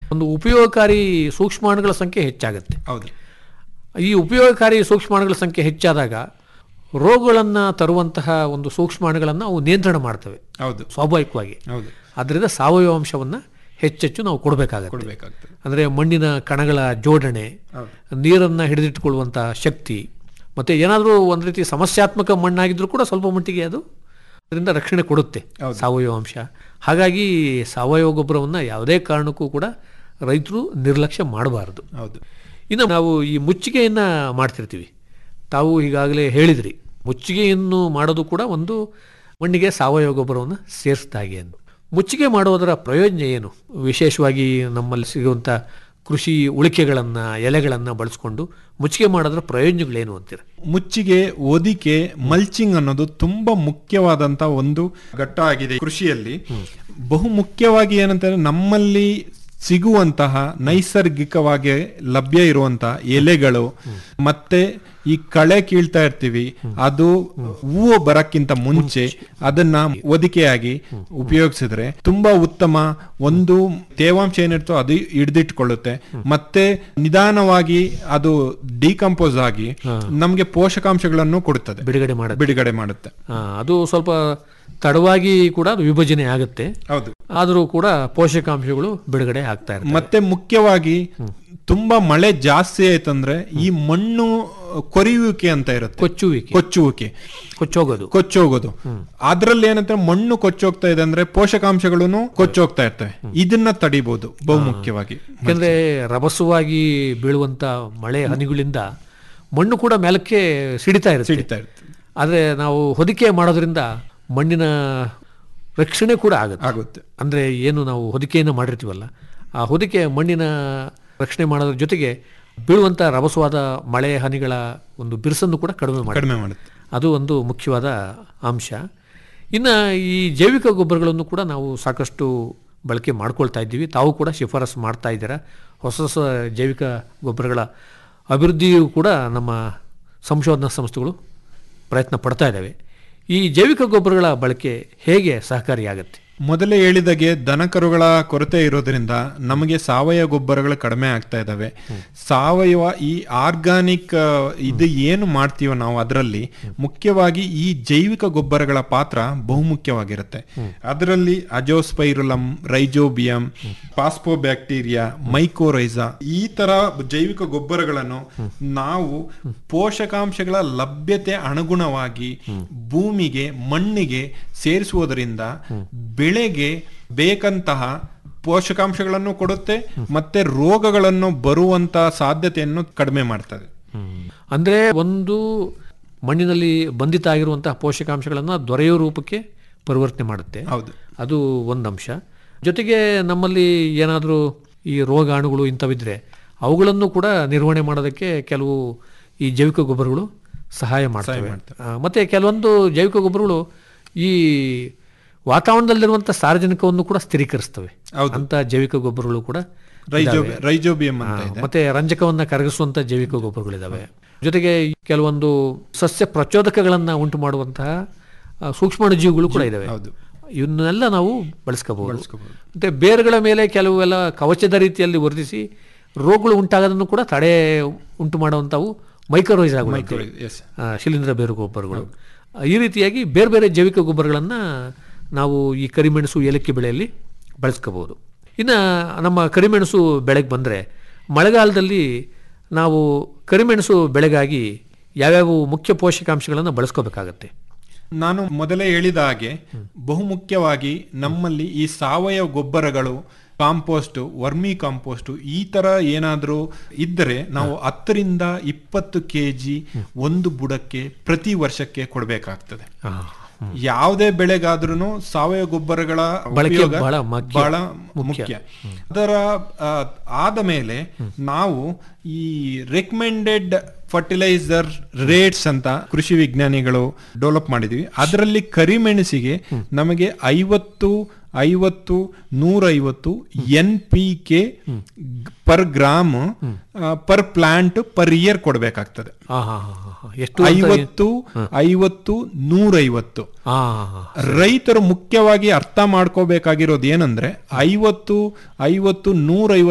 ಒಂದು ಉಪಯೋಗಕಾರಿ ಸೂಕ್ಷ್ಮಾಣುಗಳ ಸಂಖ್ಯೆ ಹೆಚ್ಚಾಗುತ್ತೆ ಹೌದು ಈ ಉಪಯೋಗಕಾರಿ ಸೂಕ್ಷ್ಮಾಣುಗಳ ಸಂಖ್ಯೆ ಹೆಚ್ಚಾದಾಗ ರೋಗಗಳನ್ನು ತರುವಂತಹ ಒಂದು ಸೂಕ್ಷ್ಮಾಣುಗಳನ್ನು ಅವು ನಿಯಂತ್ರಣ ಮಾಡ್ತವೆ ಹೌದು ಸ್ವಾಭಾವಿಕವಾಗಿ ಹೌದು ಅದರಿಂದ ಸಾವಯವ ಅಂಶವನ್ನು ಹೆಚ್ಚೆಚ್ಚು ನಾವು ಕೊಡಬೇಕಾಗುತ್ತೆ ಕೊಡಬೇಕಾಗ್ತದೆ ಅಂದರೆ ಮಣ್ಣಿನ ಕಣಗಳ ಜೋಡಣೆ ನೀರನ್ನು ಹಿಡಿದಿಟ್ಟುಕೊಳ್ಳುವಂಥ ಶಕ್ತಿ ಮತ್ತು ಏನಾದರೂ ಒಂದು ರೀತಿ ಸಮಸ್ಯಾತ್ಮಕ ಮಣ್ಣಾಗಿದ್ರೂ ಕೂಡ ಸ್ವಲ್ಪ ಮಟ್ಟಿಗೆ ಅದು ಅದರಿಂದ ರಕ್ಷಣೆ ಕೊಡುತ್ತೆ ಸಾವಯವ ಅಂಶ ಹಾಗಾಗಿ ಸಾವಯವ ಗೊಬ್ಬರವನ್ನು ಯಾವುದೇ ಕಾರಣಕ್ಕೂ ಕೂಡ ರೈತರು ನಿರ್ಲಕ್ಷ್ಯ ಮಾಡಬಾರದು ಹೌದು ಇನ್ನು ನಾವು ಈ ಮುಚ್ಚಿಗೆಯನ್ನು ಮಾಡ್ತಿರ್ತೀವಿ ತಾವು ಈಗಾಗಲೇ ಹೇಳಿದ್ರಿ ಮುಚ್ಚಿಗೆಯನ್ನು ಮಾಡೋದು ಕೂಡ ಒಂದು ಮಣ್ಣಿಗೆ ಸಾವಯವ ಗೊಬ್ಬರವನ್ನು ಸೇರಿಸಿದಾಗೆ ಎಂದು ಮುಚ್ಚಿಗೆ ಮಾಡುವುದರ ಪ್ರಯೋಜನ ಏನು ವಿಶೇಷವಾಗಿ ನಮ್ಮಲ್ಲಿ ಸಿಗುವಂಥ ಕೃಷಿ ಉಳಿಕೆಗಳನ್ನು ಎಲೆಗಳನ್ನು ಬಳಸ್ಕೊಂಡು ಮುಚ್ಚಿಗೆ ಮಾಡೋದ್ರ ಪ್ರಯೋಜನಗಳೇನು ಅಂತೀರ ಮುಚ್ಚಿಗೆ ಒದಿಕೆ ಮಲ್ಚಿಂಗ್ ಅನ್ನೋದು ತುಂಬಾ ಮುಖ್ಯವಾದಂತ ಒಂದು ಘಟ್ಟ ಆಗಿದೆ ಕೃಷಿಯಲ್ಲಿ ಬಹು ಮುಖ್ಯವಾಗಿ ಏನಂತಂದ್ರೆ ನಮ್ಮಲ್ಲಿ ಸಿಗುವಂತಹ ನೈಸರ್ಗಿಕವಾಗಿ ಲಭ್ಯ ಇರುವಂತಹ ಎಲೆಗಳು ಮತ್ತೆ ಈ ಕಳೆ ಕೀಳ್ತಾ ಇರ್ತೀವಿ ಅದು ಹೂವು ಬರಕ್ಕಿಂತ ಮುಂಚೆ ಅದನ್ನ ಒದಿಕೆಯಾಗಿ ಉಪಯೋಗಿಸಿದ್ರೆ ತುಂಬಾ ಉತ್ತಮ ಒಂದು ತೇವಾಂಶ ಏನಿರ್ತೋ ಅದು ಹಿಡಿದಿಟ್ಕೊಳ್ಳುತ್ತೆ ಮತ್ತೆ ನಿಧಾನವಾಗಿ ಅದು ಡಿಕಂಪೋಸ್ ಆಗಿ ನಮ್ಗೆ ಪೋಷಕಾಂಶಗಳನ್ನು ಕೊಡುತ್ತದೆ ಬಿಡುಗಡೆ ಮಾಡೋದು ಬಿಡುಗಡೆ ಮಾಡುತ್ತೆ ಆ, ಅದು ಸ್ವಲ್ಪ ತಡವಾಗಿ ಕೂಡ ಅದು ವಿಭಜನೆ ಆಗುತ್ತೆ ಹೌದು ಆದರೂ ಕೂಡ ಪೋಷಕಾಂಶಗಳು ಬಿಡುಗಡೆ ಆಗ್ತಾ ಇರ್ತವೆ ಮತ್ತೆ ಮುಖ್ಯವಾಗಿ ತುಂಬಾ ಮಳೆ ಜಾಸ್ತಿ ಆಯ್ತಂದ್ರೆ ಈ ಮಣ್ಣು ಕೊರಿಯುವಿಕೆ ಅಂತ ಇರುತ್ತೆ ಕೊಚ್ಚುವಿಕೆ ಕೊಚ್ಚುವಿಕೆ ಕೊಚ್ಚೋಗೋದು ಕೊಚ್ಚೋಗೋದು ಅದ್ರಲ್ಲಿ ಏನಂದ್ರೆ ಮಣ್ಣು ಕೊಚ್ಚೋಗ್ತಾ ಇದೆ ಅಂದ್ರೆ ಪೋಷಕಾಂಶಗಳನ್ನು ಕೊಚ್ಚೋಗ್ತಾ ಇರ್ತವೆ ಇದನ್ನ ತಡಿಬಹುದು ಬಹು ಮುಖ್ಯವಾಗಿ ಯಾಕಂದ್ರೆ ರಭಸವಾಗಿ ಬೀಳುವಂತ ಮಳೆ ಹನಿಗಳಿಂದ ಮಣ್ಣು ಕೂಡ ಮೇಲಕ್ಕೆ ಸಿಡಿತಾ ಇರುತ್ತೆ ಸಿಡಿತಾ ಇರುತ್ತೆ ಆದರೆ ನಾವು ಹೊದಿಕೆ ಮಾಡೋದ್ರಿಂದ ಮಣ್ಣಿನ ರಕ್ಷಣೆ ಕೂಡ ಆಗುತ್ತೆ ಆಗುತ್ತೆ ಅಂದರೆ ಏನು ನಾವು ಹೊದಿಕೆಯನ್ನು ಮಾಡಿರ್ತೀವಲ್ಲ ಆ ಹೊದಿಕೆ ಮಣ್ಣಿನ ರಕ್ಷಣೆ ಮಾಡೋದ್ರ ಜೊತೆಗೆ ಬೀಳುವಂಥ ರಭಸವಾದ ಮಳೆ ಹನಿಗಳ ಒಂದು ಬಿರುಸನ್ನು ಕೂಡ ಕಡಿಮೆ ಮಾಡಿ ಕಡಿಮೆ ಮಾಡುತ್ತೆ ಅದು ಒಂದು ಮುಖ್ಯವಾದ ಅಂಶ ಇನ್ನು ಈ ಜೈವಿಕ ಗೊಬ್ಬರಗಳನ್ನು ಕೂಡ ನಾವು ಸಾಕಷ್ಟು ಬಳಕೆ ಮಾಡ್ಕೊಳ್ತಾ ಇದ್ದೀವಿ ತಾವು ಕೂಡ ಶಿಫಾರಸು ಮಾಡ್ತಾ ಇದ್ದೀರಾ ಹೊಸ ಹೊಸ ಜೈವಿಕ ಗೊಬ್ಬರಗಳ ಅಭಿವೃದ್ಧಿಯೂ ಕೂಡ ನಮ್ಮ ಸಂಶೋಧನಾ ಸಂಸ್ಥೆಗಳು ಪ್ರಯತ್ನ ಪಡ್ತಾ ಇದ್ದಾವೆ ಈ ಜೈವಿಕ ಗೊಬ್ಬರಗಳ ಬಳಕೆ ಹೇಗೆ ಸಹಕಾರಿಯಾಗುತ್ತೆ ಮೊದಲೇ ಹೇಳಿದಾಗೆ ದನಕರುಗಳ ಕೊರತೆ ಇರೋದ್ರಿಂದ ನಮಗೆ ಸಾವಯವ ಗೊಬ್ಬರಗಳು ಕಡಿಮೆ ಆಗ್ತಾ ಇದಾವೆ ಸಾವಯವ ಈ ಆರ್ಗಾನಿಕ್ ಇದು ಏನು ಮಾಡ್ತೀವೋ ನಾವು ಅದರಲ್ಲಿ ಮುಖ್ಯವಾಗಿ ಈ ಜೈವಿಕ ಗೊಬ್ಬರಗಳ ಪಾತ್ರ ಬಹುಮುಖ್ಯವಾಗಿರುತ್ತೆ ಅದರಲ್ಲಿ ಅಜೋಸ್ಪೈರುಲಮ್ ರೈಜೋಬಿಯಂ ಪಾಸ್ಪೋಬ್ಯಾಕ್ಟೀರಿಯಾ ಮೈಕೋರೈಸಾ ಈ ತರ ಜೈವಿಕ ಗೊಬ್ಬರಗಳನ್ನು ನಾವು ಪೋಷಕಾಂಶಗಳ ಲಭ್ಯತೆ ಅನುಗುಣವಾಗಿ ಭೂಮಿಗೆ ಮಣ್ಣಿಗೆ ಸೇರಿಸುವುದರಿಂದ ಬೆಳೆಗೆ ಬೇಕಂತಹ ಪೋಷಕಾಂಶಗಳನ್ನು ಕೊಡುತ್ತೆ ಮತ್ತೆ ರೋಗಗಳನ್ನು ಬರುವಂತ ಸಾಧ್ಯತೆಯನ್ನು ಕಡಿಮೆ ಮಾಡ್ತದೆ ಅಂದರೆ ಒಂದು ಮಣ್ಣಿನಲ್ಲಿ ಬಂಧಿತ ಆಗಿರುವಂತಹ ಪೋಷಕಾಂಶಗಳನ್ನು ದೊರೆಯೋ ರೂಪಕ್ಕೆ ಪರಿವರ್ತನೆ ಮಾಡುತ್ತೆ ಹೌದು ಅದು ಒಂದು ಅಂಶ ಜೊತೆಗೆ ನಮ್ಮಲ್ಲಿ ಏನಾದರೂ ಈ ರೋಗಾಣುಗಳು ಇಂಥವಿದ್ರೆ ಅವುಗಳನ್ನು ಕೂಡ ನಿರ್ವಹಣೆ ಮಾಡೋದಕ್ಕೆ ಕೆಲವು ಈ ಜೈವಿಕ ಗೊಬ್ಬರಗಳು ಸಹಾಯ ಮಾಡ್ತವೆ ಆ, ಮತ್ತೆ ಕೆಲವೊಂದು ಜೈವಿಕ ಗೊಬ್ಬರಗಳು ಈ ವಾತಾವರಣದಲ್ಲಿರುವಂಥ ಸಾರ್ವಜನಿಕವನ್ನು ಕೂಡ ಸ್ಥಿರೀಕರಿಸ್ತವೆ ಅಂತ ಜೈವಿಕ ಗೊಬ್ಬರಗಳು ಕೂಡ ರೈಜೋ ಇದಾವೆ. ರೈಜೋಬಿಯಂ ಆ, ಅಂತ ಇದೆ ಮತ್ತೆ ರಂಜಕವನ್ನ ಕರಗಿಸುವಂತ ಜೈವಿಕ ಗೊಬ್ಬರಗಳಿದಾವೆ ಜೊತೆಗೆ ಕೆಲವೊಂದು ಸಸ್ಯ ಪ್ರಚೋದಕಗಳನ್ನ ಉಂಟು ಮಾಡುವಂತಹ ಆ, ಸೂಕ್ಷ್ಮಾಣುಜೀವಿಗಳು ಕೂಡ ಇದಾವೆ ಹೌದು ಇವನ್ನೆಲ್ಲ ನಾವು ಬಳಸ್ಕೋಬಹುದು ಮತ್ತೆ ಬೇರುಗಳ ಮೇಲೆ ಕೆಲವೆಲ್ಲ ಕವಚದ ರೀತಿಯಲ್ಲಿ ವರ್ಧಿಸಿ ರೋಗಗಳು ಉಂಟಾಗೋದನ್ನು ಕೂಡ ತಡೆ ಉಂಟು ಮಾಡುವಂಥವು ಮೈಕ್ರೋರೈಸಾಗಳು ಅಂತೇಳಿ. ಎಸ್ ಆ, ಶಿಲೀಂಧ್ರ ಬೇರು ಗೊಬ್ಬರಗಳು ಆ, ಈ ರೀತಿಯಾಗಿ ಬೇರೆ ಬೇರೆ ಜೈವಿಕ ಗೊಬ್ಬರಗಳನ್ನು ನಾವು ಈ ಕರಿಮೆಣಸು ಏಲಕ್ಕಿ ಬೆಳೆಯಲ್ಲಿ ಬಳಸ್ಕೋಬಹುದು ಇನ್ನು ನಮ್ಮ ಕರಿಮೆಣಸು ಬೆಳೆಗೆ ಬಂದರೆ ಮಳೆಗಾಲದಲ್ಲಿ ನಾವು ಕರಿಮೆಣಸು ಬೆಳೆಗಾಗಿ ಯಾವ್ಯಾವ ಮುಖ್ಯ ಪೋಷಕಾಂಶಗಳನ್ನು ಬಳಸ್ಕೋಬೇಕಾಗತ್ತೆ ನಾನು ಮೊದಲೇ ಹೇಳಿದ ಹಾಗೆ ಬಹುಮುಖ್ಯವಾಗಿ ನಮ್ಮಲ್ಲಿ ಈ ಸಾವಯವ ಗೊಬ್ಬರಗಳು ಕಾಂಪೋಸ್ಟ್ ವರ್ಮಿ ಕಾಂಪೋಸ್ಟ್ ಈ ತರ ಏನಾದರೂ ಇದ್ದರೆ ನಾವು ಹತ್ತರಿಂದ ಇಪ್ಪತ್ತು ಕೆ ಜಿ ಒಂದು ಬುಡಕ್ಕೆ ಪ್ರತಿ ವರ್ಷಕ್ಕೆ ಕೊಡಬೇಕಾಗ್ತದೆ ಯಾವುದೇ ಬೆಳೆಗಾದ್ರೂ ಸಾವಯವ ಗೊಬ್ಬರಗಳ ಬಳಕೆ ಉಪಯೋಗ ಬಹಳ ಮುಖ್ಯ. ಬಹಳ ಮುಖ್ಯ ಅದರ ಆ, ಆದ ಮೇಲೆ ನಾವು ಈ ರೆಕಮೆಂಡೆಡ್ ಫರ್ಟಿಲೈಸರ್ ರೇಟ್ಸ್ ಅಂತ ಕೃಷಿ ವಿಜ್ಞಾನಿಗಳು ಡೆವಲಪ್ ಮಾಡಿದ್ವಿ ಅದರಲ್ಲಿ ಕರಿಮೆಣಸಿಗೆ ನಮಗೆ ಐವತ್ತು ಐವತ್ತು ನೂರೈವತ್ತು N P K per gram per plant per year ಕೊಡಬೇಕಾಗ್ತದೆ ಹಾ ಹಾ ಹಾ ಹಾ ಎಷ್ಟು ಅಂತ- ಐವತ್ತು ಐವತ್ತು ನೂರೈವತ್ತು ಹಾ ಹಾ ಹಾ ರೈತರು ಮುಖ್ಯವಾಗಿ ಅರ್ಥ ಮಾಡ್ಕೋಬೇಕಾಗಿರೋದು ಏನಂದ್ರೆ ಐವತ್ತು ಐವತ್ತು ನೂರೈವತ್ತು